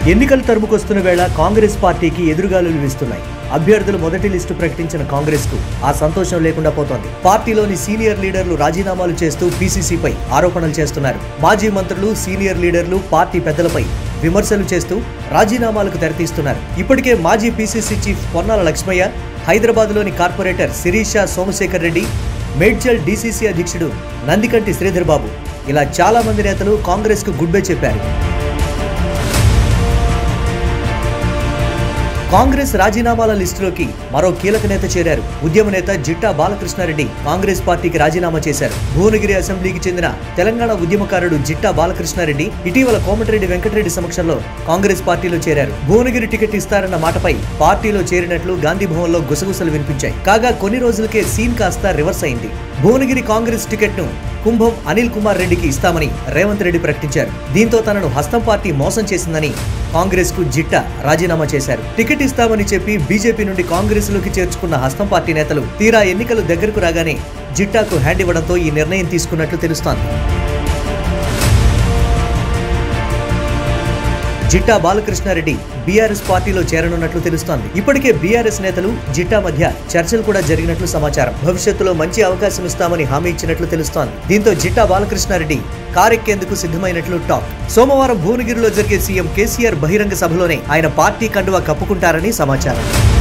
ఎన్నికలు తరుముకొస్తున్న వేళ కాంగ్రెస్ పార్టీకి ఎదురుగాలులు వీస్తున్నాయి అభ్యర్థులు మొదటి లిస్టు ప్రకటించిన కాంగ్రెస్ కు ఆ సంతోషం లేకుండా పోతోంది పార్టీలోని సీనియర్ లీడర్లు రాజీనామాలు చేస్తూ పీసీసీపై ఆరోపణలు చేస్తున్నారు మాజీ మంత్రులు సీనియర్ లీడర్లు పార్టీ పెద్దలపై విమర్శలు చేస్తూ రాజీనామాలకు తెరతీస్తున్నారు ఇప్పటికే మాజీ పీసీసీ చీఫ్ పొన్నాల లక్ష్మయ్య హైదరాబాద్లోని కార్పొరేటర్ శిరీష సోమశేఖర్ రెడ్డి మేడ్చల్ డీసీసీ అధ్యక్షుడు నందికంటి శ్రీధర్ బాబు ఇలా చాలా మంది నేతలు కాంగ్రెస్ కు గుడ్ బై చెప్పారు కాంగ్రెస్ రాజీనామాల లిస్టులోకి మరో కీలక నేత చేరారు ఉద్యమ నేత జిట్టా బాలకృష్ణారెడ్డి కాంగ్రెస్ పార్టీకి రాజీనామా చేశారు భువనగిరి అసెంబ్లీకి చెందిన తెలంగాణ ఉద్యమకారుడు జిట్టా బాలకృష్ణారెడ్డి ఇటీవల కోమటిరెడ్డి వెంకటరెడ్డి సమక్షంలో కాంగ్రెస్ పార్టీలో చేరారు భువనగిరి టికెట్ ఇస్తారన్న మాటపై పార్టీలో చేరినట్లు గాంధీ భవన్లో గుసగుసలు వినిపించాయి కాగా కొన్ని రోజులకే సీన్ కాస్త రివర్స్ అయింది భువనగిరి కాంగ్రెస్ టికెట్ ను కుంభం అనిల్ కుమార్ రెడ్డికి ఇస్తామని రేవంత్ రెడ్డి ప్రకటించారు దీంతో తనను హస్తం పార్టీ మోసం చేసిందని కాంగ్రెస్ కు జిట్టా రాజీనామా చేశారు టికెట్ ఇస్తామని చెప్పి బీజేపీ నుండి కాంగ్రెస్ లోకి చేర్చుకున్న హస్తం పార్టీ నేతలు తీరా ఎన్నికలు దగ్గరకు రాగానే జిట్టాకు హ్యాండ్ ఇవ్వడంతో ఈ నిర్ణయం తీసుకున్నట్లు తెలుస్తోంది జిట్టా బాలకృష్ణారెడ్డి బీఆర్ఎస్ పార్టీలో చేరనున్నట్లు తెలుస్తోంది ఇప్పటికే బీఆర్ఎస్ నేతలు జిట్టా మధ్య చర్చలు కూడా జరిగినట్లు సమాచారం భవిష్యత్తులో మంచి అవకాశం ఇస్తామని హామీ ఇచ్చినట్లు తెలుస్తోంది దీంతో జిట్టా బాలకృష్ణారెడ్డి కారెక్కేందుకు సిద్ధమైనట్లు టాక్ సోమవారం భువనగిరిలో జరిగే సీఎం కేసీఆర్ బహిరంగ సభలోనే ఆయన పార్టీ కండువా కప్పుకుంటారని సమాచారం